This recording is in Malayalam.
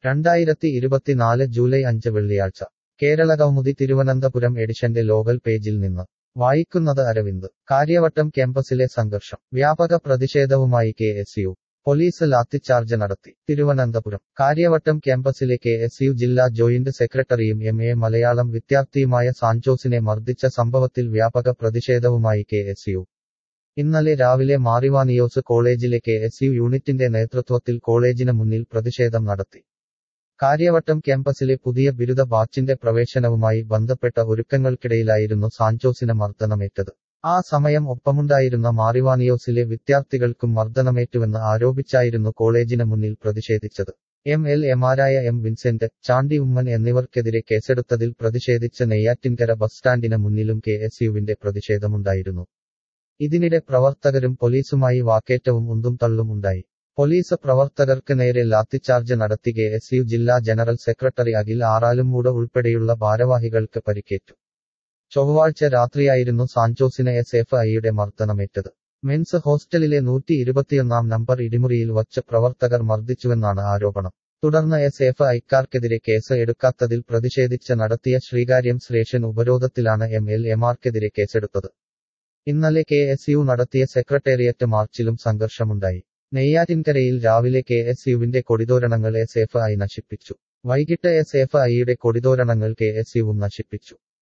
രണ്ടായിരത്തി ഇരുപത്തിനാല് ജൂലൈ അഞ്ച് വെള്ളിയാഴ്ച കേരള കൗമുദി തിരുവനന്തപുരം എഡിഷന്റെ ലോകൽ പേജിൽ നിന്ന് വായിക്കുന്നത് അരവിന്ദ് കാര്യവട്ടം ക്യാമ്പസിലെ സംഘർഷം വ്യാപക പ്രതിഷേധവുമായി K S U police lathicharge നടത്തി തിരുവനന്തപുരം കാര്യവട്ടം ക്യാമ്പസിലെ കെ എസ് യു ജില്ലാ ജോയിന്റ് സെക്രട്ടറിയും എം എ മലയാളം വിദ്യാർത്ഥിയുമായ സാൻജോസിനെ മർദ്ദിച്ച സംഭവത്തിൽ വ്യാപക പ്രതിഷേധവുമായി കെ എസ് യു ഇന്നലെ രാവിലെ മാറിവാനിയോസ് കോളേജിലെ കെ എസ് യു യൂണിറ്റിന്റെ നേതൃത്വത്തിൽ കോളേജിന് മുന്നിൽ പ്രതിഷേധം നടത്തി കാര്യവട്ടം ക്യാമ്പസിലെ പുതിയ ബിരുദ ബാച്ചിന്റെ പ്രവേശനവുമായി ബന്ധപ്പെട്ട ഒരുക്കങ്ങൾക്കിടയിലായിരുന്നു സാൻജോസിന് മർദ്ദനമേറ്റത് ആ സമയം ഒപ്പമുണ്ടായിരുന്ന മാറിവാനിയോസിലെ വിദ്യാർത്ഥികൾക്കും മർദ്ദനമേറ്റുവെന്ന് ആരോപിച്ചായിരുന്നു കോളേജിന് മുന്നിൽ പ്രതിഷേധിച്ചത് എം എൽ എമാരായ എം വിൻസെന്റ് ചാണ്ടി ഉമ്മൻ എന്നിവർക്കെതിരെ കേസെടുത്തതിൽ പ്രതിഷേധിച്ച് നെയ്യാറ്റിൻകര ബസ് സ്റ്റാൻഡിന് മുന്നിലും കെ എസ് യുവിന്റെ പ്രതിഷേധമുണ്ടായിരുന്നു ഇതിനിടെ പ്രവർത്തകരും പോലീസുമായി വാക്കേറ്റവും ഉന്തും തള്ളും ഉണ്ടായി പോലീസ് പ്രവർത്തകർക്ക് നേരെ ലാത്തിച്ചാർജ് നടത്തി കെ എസ് യു ജില്ലാ ജനറൽ സെക്രട്ടറി അഖിൽ ആറാലുമൂട് ഉൾപ്പെടെയുള്ള ഭാരവാഹികൾക്ക് പരിക്കേറ്റു ചൊവ്വാഴ്ച രാത്രിയായിരുന്നു സാൻജോസിന് എസ് എഫ് ഐയുടെ മർദ്ദനമേറ്റത് മെൻസ് ഹോസ്റ്റലിലെ നൂറ്റി ഇരുപത്തിയൊന്നാം നമ്പർ ഇടിമുറിയിൽ വച്ച് പ്രവർത്തകർ മർദ്ദിച്ചുവെന്നാണ് ആരോപണം തുടർന്ന് എസ് എഫ് ഐക്കാർക്കെതിരെ കേസ് എടുക്കാത്തതിൽ പ്രതിഷേധിച്ച് നടത്തിയ ശ്രീകാര്യം സ്റ്റേഷൻ ഉപരോധത്തിലാണ് എം എൽ എമാർക്കെതിരെ കേസെടുത്തത് ഇന്നലെ കെ എസ് യു നടത്തിയ സെക്രട്ടേറിയറ്റ് മാർച്ചിലും സംഘർഷമുണ്ടായി നെയ്യാറ്റിൻകരയിൽ രാവിലെ കെ എസ് യുവിന്റെ കൊടിതോരണങ്ങൾ എസ് എഫ് ഐ നശിപ്പിച്ചു വൈകിട്ട് എസ് എഫ് ഐയുടെ കൊടിതോരണങ്ങൾ കെ എസ് യുവും നശിപ്പിച്ചു